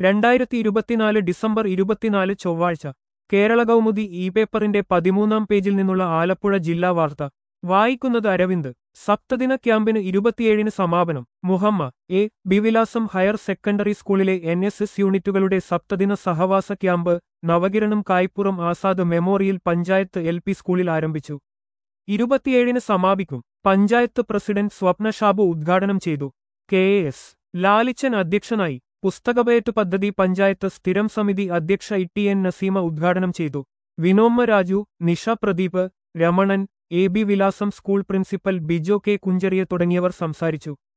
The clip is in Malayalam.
രണ്ടായിരത്തി ഇരുപത്തിനാല് ഡിസംബർ ഇരുപത്തിനാല് ചൊവ്വാഴ്ച കേരള കൗമുദി ഇ പേപ്പറിന്റെ പതിമൂന്നാം പേജിൽ നിന്നുള്ള ആലപ്പുഴ ജില്ലാ വാർത്ത വായിക്കുന്നത് അരവിന്ദ് സപ്തദിന ക്യാമ്പിന് ഇരുപത്തിയേഴിന് സമാപനം മുഹമ്മ എ ബിവിലാസം ഹയർ സെക്കൻഡറി സ്കൂളിലെ എൻ എസ് എസ് യൂണിറ്റുകളുടെ സപ്തദിന സഹവാസ camp Navakiranam Kaypuram Azad memorial panchayat L P സ്കൂളിൽ ആരംഭിച്ചു ഇരുപത്തിയേഴിന് സമാപിക്കും പഞ്ചായത്ത് പ്രസിഡന്റ് സ്വപ്ന ഷാബു ഉദ്ഘാടനം ചെയ്തു കെ എസ് ലാലിച്ചൻ അധ്യക്ഷനായി പുസ്തകപയറ്റ് പദ്ധതി പഞ്ചായത്ത് സ്ഥിരം സമിതി അധ്യക്ഷ ഇ ടി എൻ നസീമ ഉദ്ഘാടനം ചെയ്തു Vinomma Raju Nisha Pradeep Ramanan A B Vilasam school principal Bijo K Kunchariya തുടങ്ങിയവർ സംസാരിച്ചു